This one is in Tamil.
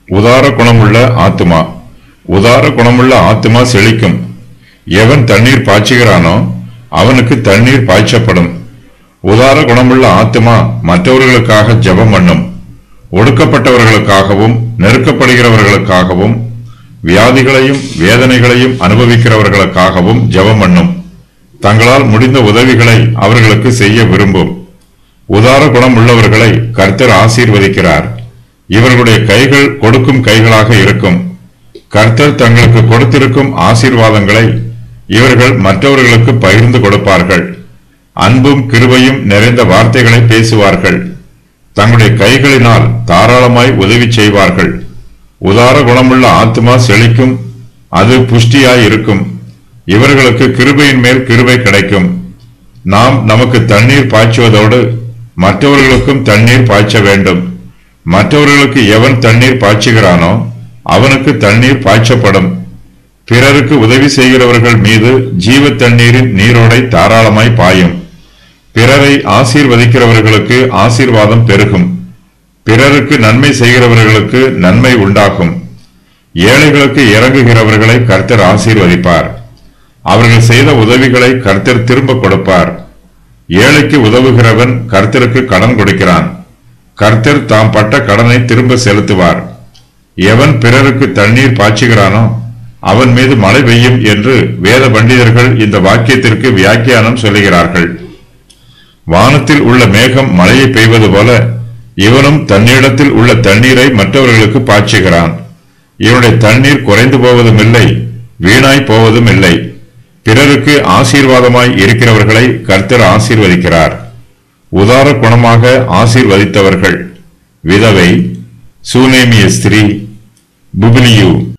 உதார குணமுள்ள ஆத்துமா உதார குணமுள்ள ஆத்துமா செழிக்கும் எவன் தண்ணீர் பாய்ச்சுகிறானோ அவனுக்கு தண்ணீர் பாய்ச்சப்படும் உதார குணமுள்ள ஆத்துமா மற்றவர்களுக்காக ஜெபம் பண்ணும் ஒடுக்கப்பட்டவர்களுக்காகவும் நெருக்கப்படுகிறவர்களுக்காகவும் வியாதிகளையும் வேதனைகளையும் அனுபவிக்கிறவர்களுக்காகவும் ஜெபம் பண்ணும் தங்களால் முடிந்த உதவிகளை அவர்களுக்கு செய்ய விரும்பும் உதார குணம் உள்ளவர்களை கர்த்தர் ஆசீர்வதிக்கிறார் இவர்களுடைய கைகள் கொடுக்கும் கைகளாக இருக்கும் கர்த்தர் தங்களுக்கு கொடுத்திருக்கும் ஆசீர்வாதங்களை இவர்கள் மற்றவர்களுக்கு பகிர்ந்து கொடுப்பார்கள் அன்பும் கிருபையும் நிறைந்த வார்த்தைகளை பேசுவார்கள் தங்களுடைய கைகளினால் தாராளமாய் உதவி செய்வார்கள் உதார குணமுள்ள ஆத்மா செழிக்கும் அது புஷ்டியாய் இருக்கும் இவர்களுக்கு கிருபையின் மேல் கிருபை கிடைக்கும் நாம் நமக்கு தண்ணீர் பாய்ச்சுவதோடு மற்றவர்களுக்கும் தண்ணீர் பாய்ச்ச வேண்டும் மற்றவர்களுக்கு எவன் தண்ணீர் பாய்ச்சுகிறானோ அவனுக்கு தண்ணீர் பாய்ச்சப்படும் பிறருக்கு உதவி செய்கிறவர்கள் மீது ஜீவ தண்ணீரின் நீரோடை தாராளமாய் பாயும் பிறரை ஆசீர்வதிக்கிறவர்களுக்கு ஆசீர்வாதம் பெருகும் பிறருக்கு நன்மை செய்கிறவர்களுக்கு நன்மை உண்டாகும் ஏழைகளுக்கு இறங்குகிறவர்களை கர்த்தர் ஆசீர்வதிப்பார் அவர்கள் செய்த உதவிகளை கர்த்தர் திரும்ப கொடுப்பார் ஏழைக்கு உதவுகிறவன் கர்த்தருக்கு கடன் கொடுக்கிறான் கர்த்தர் தாம் பட்ட கடனை திரும்ப செலுத்துவார் எவன் பிறருக்கு தண்ணீர் பாய்ச்சுகிறானோ அவன் மீது மழை பெய்யும் என்று வேத பண்டிதர்கள் இந்த வாக்கியத்திற்கு வியாக்கியானம் சொல்லுகிறார்கள் வானத்தில் உள்ள மேகம் மழையை பெய்வது போல இவனும் தன்னிடத்தில் உள்ள தண்ணீரை மற்றவர்களுக்கு பாய்ச்சுகிறான் இவனுடைய தண்ணீர் குறைந்து போவதும் இல்லை வீணாய் போவதும் இல்லை பிறருக்கு ஆசீர்வாதமாய் இருக்கிறவர்களை கர்த்தர் ஆசீர்வதிக்கிறார் உதார குணமாக ஆசீர்வதித்தவர்கள் விதவை சூனேமிய ஸ்திரீ புபிலியு